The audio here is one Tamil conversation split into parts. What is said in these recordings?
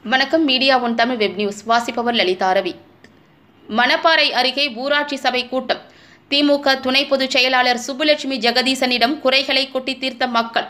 வணக்கம் media one Tamil web news வாசிப்பவர் லலிதா ரவி மணப்பாறை அருகே ஊராட்சி சபை கூட்டம் திமுக துணை பொதுச் செயலாளர் சுப்புலட்சுமி ஜெகதீசனிடம் குறைகளை கொட்டி தீர்த்த மக்கள்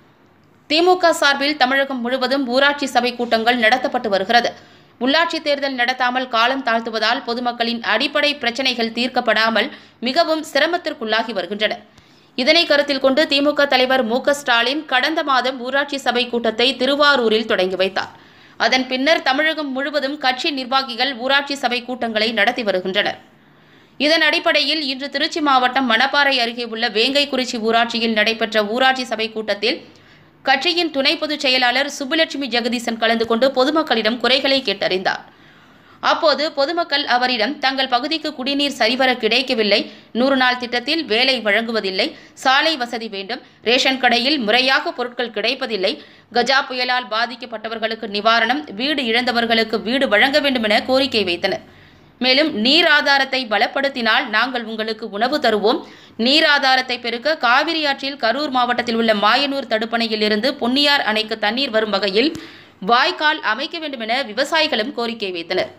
திமுக சார்பில் தமிழகம் முழுவதும் ஊராட்சி சபை கூட்டங்கள் நடத்தப்பட்டு வருகிறது உள்ளாட்சி தேர்தல் நடத்தாமல் காலம் தாழ்த்துவதால் பொதுமக்களின் அடிப்படை பிரச்சினைகள் தீர்க்கப்படாமல் மிகவும் சிரமத்திற்குள்ளாகி வருகின்றன இதனை கருத்தில் கொண்டு திமுக தலைவர் மு க ஸ்டாலின் கடந்த மாதம் ஊராட்சி சபை கூட்டத்தை திருவாரூரில் தொடங்கி வைத்தார் அதன் பின்னர் தமிழகம் முழுவதும் கட்சி நிர்வாகிகள் ஊராட்சி சபை கூட்டங்களை நடத்தி வருகின்றனர் இதன் அடிப்படையில் இன்று திருச்சி மாவட்டம் மணப்பாறை அருகே உள்ள வேங்கைக்குறிச்சி ஊராட்சியில் நடைபெற்ற ஊராட்சி சபை கூட்டத்தில் கட்சியின் துணை பொதுச் செயலாளர் சுப்புலட்சுமி ஜெகதீசன் கலந்து கொண்டு பொதுமக்களிடம் குறைகளை கேட்டறிந்தார் அப்போது பொதுமக்கள் அவரிடம் தங்கள் பகுதிக்கு குடிநீர் சரிவர கிடைக்கவில்லை நூறு நாள் திட்டத்தில் வேலை வழங்குவதில்லை சாலை வசதி வேண்டும் ரேஷன் கடையில் முறையாக பொருட்கள் கிடைப்பதில்லை கஜா புயலால் பாதிக்கப்பட்டவர்களுக்கு நிவாரணம் வீடு இழந்தவர்களுக்கு வீடு வழங்க வேண்டும் என கோரிக்கை வைத்தனர் மேலும் நீர் ஆதாரத்தை பலப்படுத்தினால் நாங்கள் உங்களுக்கு உணவு தருவோம் நீர் ஆதாரத்தை பெருக்க காவிரி ஆற்றில் கரூர் மாவட்டத்தில் உள்ள மாயனூர் தடுப்பணையில் இருந்து பொன்னியார் அணைக்கு தண்ணீர் வரும் வகையில் வாய்க்கால் அமைக்க வேண்டும் என விவசாயிகளும் கோரிக்கை வைத்தனர்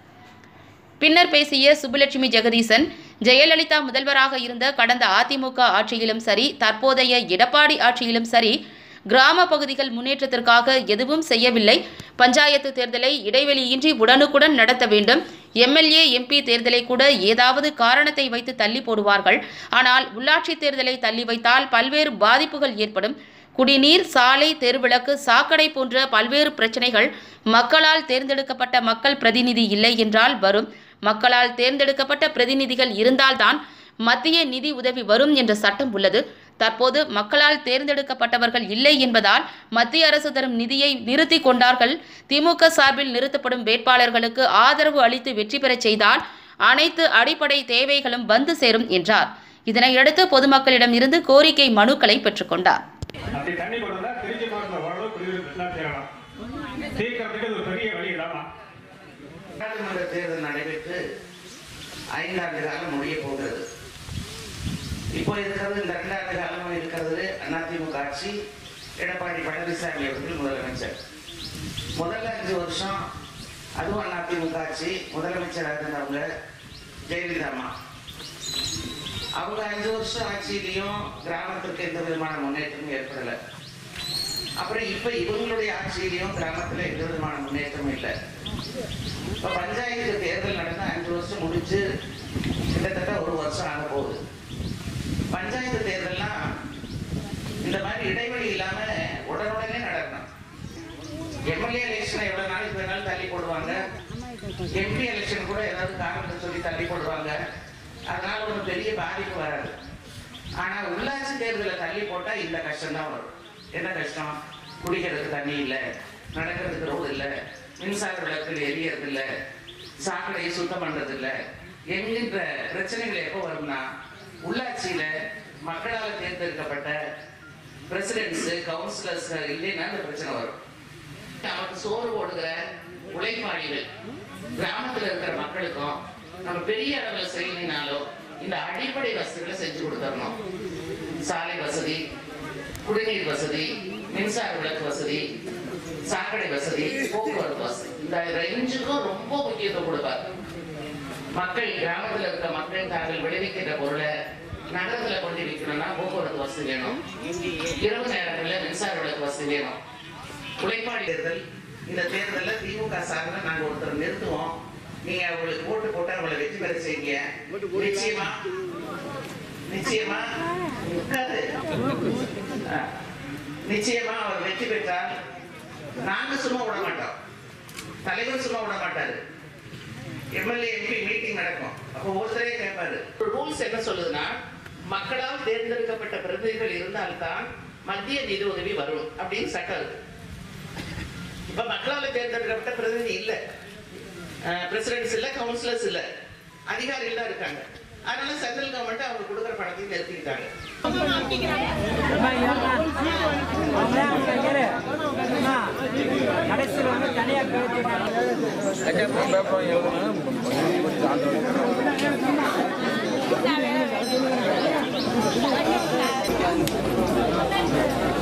பின்னர் பேசிய சுப்புலட்சுமி ஜெகதீசன் ஜெயலலிதா முதல்வராக இருந்த கடந்த அதிமுக ஆட்சியிலும் சரி தற்போதைய எடப்பாடி ஆட்சியிலும் சரி கிராம பகுதிகள் முன்னேற்றத்திற்காக எதுவும் செய்யவில்லை பஞ்சாயத்து தேர்தலை இடைவெளியின்றி உடனுக்குடன் நடத்த வேண்டும் எம்எல்ஏ எம்பி தேர்தலை கூட ஏதாவது காரணத்தை வைத்து தள்ளி போடுவார்கள் ஆனால் உள்ளாட்சி தேர்தலை தள்ளி வைத்தால் பல்வேறு பாதிப்புகள் ஏற்படும் குடிநீர் சாலை தெருவிளக்கு சாக்கடை போன்ற பல்வேறு பிரச்சனைகள் மக்களால் தேர்ந்தெடுக்கப்பட்ட மக்கள் பிரதிநிதி இல்லை என்றால் வரும் மக்களால் தேர்ந்தெடுக்கப்பட்ட பிரதிநிதிகள் இருந்தால்தான் மத்திய நிதி உதவி வரும் என்ற சட்டம் உள்ளது தற்போது மக்களால் தேர்ந்தெடுக்கப்பட்டவர்கள் இல்லை என்பதால் மத்திய அரசு தரும் நிதியை நிறுத்தி கொண்டார்கள் திமுக சார்பில் நிறுத்தப்படும் வேட்பாளர்களுக்கு ஆதரவு அளித்து வெற்றி பெறச் செய்தால் அனைத்து அடிப்படை தேவைகளும் வந்து சேரும் என்றார் இதனையடுத்து பொதுமக்களிடம் இருந்து கோரிக்கை மனுக்களை பெற்றுக்கொண்டார் அப்படி தண்ணி கொண்டு வந்தா திருச்சி மாவட்டத்தில் ஓரளவு குடிநீர் பிரச்சனை செய்யலாம் தீர்க்கறதுக்கு இது ஒரு பெரிய வழி இல்லாமா நாடாளுமன்ற தேர்தல் நடைபெற்று ஐந்தாண்டு காலம் முடிய போகிறது இப்போ இருக்கிறது இந்த ரெண்டாண்டு காலமாக இருக்கிறது அதிமுக ஆட்சி எடப்பாடி பழனிசாமி அவர்கள் முதலமைச்சர் முதல்ல அஞ்சு வருஷம் அதுவும் அதிமுக ஆட்சி முதலமைச்சராக இருந்தவங்க ஜெயலலிதா அம்மா அவங்க அஞ்சு வருஷம் ஆட்சியிலையும் கிராமத்திற்கு எந்த விதமான முன்னேற்றமும் ஏற்படலை அப்புறம் இப்ப இவங்களுடைய ஆட்சியிலையும் கிராமத்துல எந்த விதமான முன்னேற்றமும் இல்லை இப்ப பஞ்சாயத்து தேர்தல் நடந்து அஞ்சு வருஷம் முடிச்சு கிட்டத்தட்ட ஒரு வருஷம் ஆக போகுது பஞ்சாயத்து தேர்தல்லாம் இந்த மாதிரி இடைவெளி இல்லாம உடனுடனே நடக்கணும் எம்எல்ஏ எலெக்ஷனை எவ்வளவு நாளைக்கு வேணாலும் தள்ளி போடுவாங்க எம்பி எலெக்ஷன் கூட ஏதாவது காரணத்தை சொல்லி தள்ளி போடுவாங்க அதனால ஒரு பெரிய பாதிப்பு வராது ஆனா உள்ளாட்சி தேர்தலை தள்ளி போட்டா இந்த கஷ்டம் தான் வரும் என்ன கஷ்டம் குடிக்கிறதுக்கு தண்ணி இல்ல நடக்கிறதுக்கு ரோடு இல்ல மின்சார விளக்குகள் எரியறது இல்ல சாக்கடையை சுத்தம் பண்றது இல்ல என்கின்ற பிரச்சனைகள் எப்போ வரும்னா உள்ளாட்சியில மக்களால் தேர்ந்தெடுக்கப்பட்ட பிரசிடென்ட்ஸ் கவுன்சிலர்ஸ் இல்லைன்னா இந்த பிரச்சனை வரும் நமக்கு சோறு போடுகிற உழைப்பாளிகள் கிராமத்துல இருக்கிற மக்களுக்கும் நம்ம பெரிய அளவுல செய்யலினாலும் இந்த அடிப்படை வசதிகளை செஞ்சு கொடுத்துடணும் சாலை வசதி குடிநீர் வசதி மின்சார விளக்கு வசதி சாக்கடை வசதி போக்குவரத்து வசதி இந்த ரேஞ்சுக்கும் ரொம்ப முக்கியத்துவம் கொடுப்பார் மக்கள் கிராமத்துல இருக்க மக்கள் தாங்கள் விளைவிக்கின்ற பொருளை நகரத்துல கொண்டு விற்கணும்னா போக்குவரத்து வசதி வேணும் இரவு நேரங்கள்ல மின்சார விளக்கு வசதி வேணும் உழைப்பாளி தேர்தல் இந்த தேர்தல்ல திமுக சார்பில் நாங்க ஒருத்தர் நிறுத்துவோம் நீங்க அவங்களுக்கு ஓட்டு போட்டு அவங்களை வெற்றி பெற செய்யுங்க நிச்சயமா நிச்சயமா உட்காரு. ஆ. நிச்சயமா அவர் வெற்றி பெற்றால் நாங்க சும்மா விட மாட்டோம் தலைவர் சும்மா விட மாட்டாரு எம்எல்ஏ எம்பி மீட்டிங் நடக்கும் அப்போ ஒருத்தரே கேட்பாரு ரூல்ஸ் என்ன சொல்லுதுன்னா மக்களால் தேர்ந்தெடுக்கப்பட்ட பிரதிநிதிகள் இருந்தால்தான் மத்திய நிதி உதவி வரும் அப்படின்னு சட்டம் இருக்கு இப்ப மக்களால் தேர்ந்தெடுக்கப்பட்ட பிரதிநிதி இல்ல பிரசிடென்ட்ஸ் இல்ல கவுன்சிலர்ஸ் இல்ல அதிகாரிகள் தான் இருக்காங்க அதனால சென்ட்ரல் கவர்மெண்ட் அவங்க கொடுக்குற பணத்தையும் நிறுத்திக்கிட்டாங்க கடைசியில் வந்து தனியாக பேசிட்டாங்க Thank